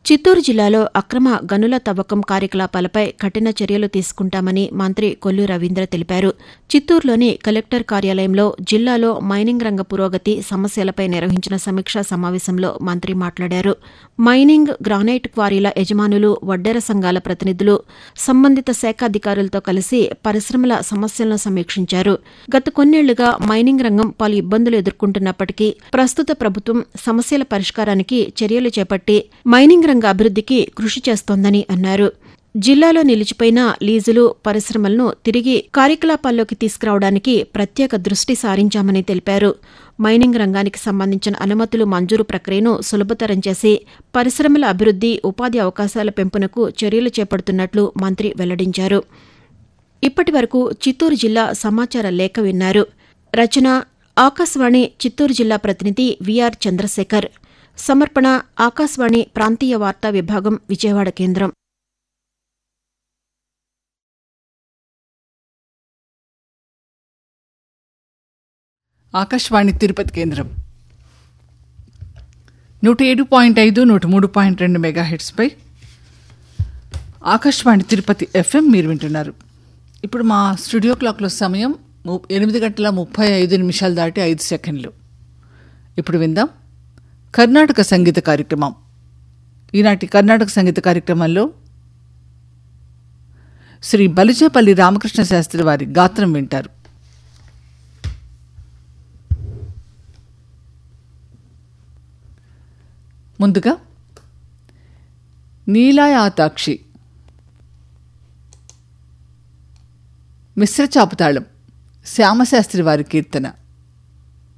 చిత్తూరు జిల్లాలో అక్రమ గనుల తవ్వకం కార్యకలాపాలపై కఠిన చర్యలు తీసుకుంటామని మంత్రి కొల్లు రవీంద్ర తెలిపారు చిత్తూరులోని కలెక్టర్ కార్యాలయంలో జిల్లాలో మైనింగ్ రంగ పురోగతి సమస్యలపై నిర్వహించిన సమీక్షా సమావేశంలో మంత్రి మాట్లాడారు మైనింగ్ గ్రానైట్ క్వారీల యజమానులు వడ్డెర సంఘాల ప్రతినిధులు సంబంధిత శాఖ అధికారులతో కలిసి పరిశ్రమల సమస్యలను సమీక్షించారు గత కొన్నేళ్లుగా మైనింగ్ రంగం పలు ఇబ్బందులు ఎదుర్కొంటున్నప్పటికీ ప్రస్తుత ప్రభుత్వం సమస్యల పరిష్కారానికి చర్యలు చేపట్టి మైనింగ్ రంగ అభివృద్ధికి కృషి చేస్తోందని అన్నారు జిల్లాలో నిలిచిపోయిన లీజులు పరిశ్రమలను తిరిగి కార్యకలాపాల్లోకి తీసుకురావడానికి ప్రత్యేక దృష్టి సారించామని తెలిపారు మైనింగ్ రంగానికి సంబంధించిన అనుమతులు మంజూరు ప్రక్రియను సులభతరం చేసి పరిశ్రమల అభివృద్ది ఉపాధి అవకాశాల పెంపునకు చర్యలు చేపడుతున్నట్లు మంత్రి వెల్లడించారు ఇప్పటి వరకు చిత్తూరు జిల్లా సమాచార లేఖ విన్నారు రచన ఆకాశవాణి చిత్తూరు జిల్లా ప్రతినిధి విఆర్ చంద్రశేఖర్ సమర్పణ ఆకాశవాణి ప్రాంతీయ వార్తా విభాగం విజయవాడ కేంద్రం ఆకాశవాణి తిరుపతి కేంద్రం నూట ఏడు పాయింట్ ఐదు నూట మూడు పాయింట్ రెండు మెగా హెడ్స్పై ఆకాశవాణి తిరుపతి ఎఫ్ఎం మీరు వింటున్నారు ఇప్పుడు మా స్టూడియో క్లాక్లో సమయం ము- ఎనిమిది గంటల ముప్పై ఐదు నిమిషాలు దాటి ఐదు సెకండ్లు ఇప్పుడు విందాం కర్ణాటక సంగీత కార్యక్రమం ఈనాటి కర్ణాటక సంగీత కార్యక్రమంలో శ్రీ బలిజపల్లి రామకృష్ణ శాస్త్రి వారి గాత్రం వింటారు ముందుగా నీలాయాతాక్షి మిశ్ర చాపుతాళం శ్యామశాస్త్రి వారి కీర్తన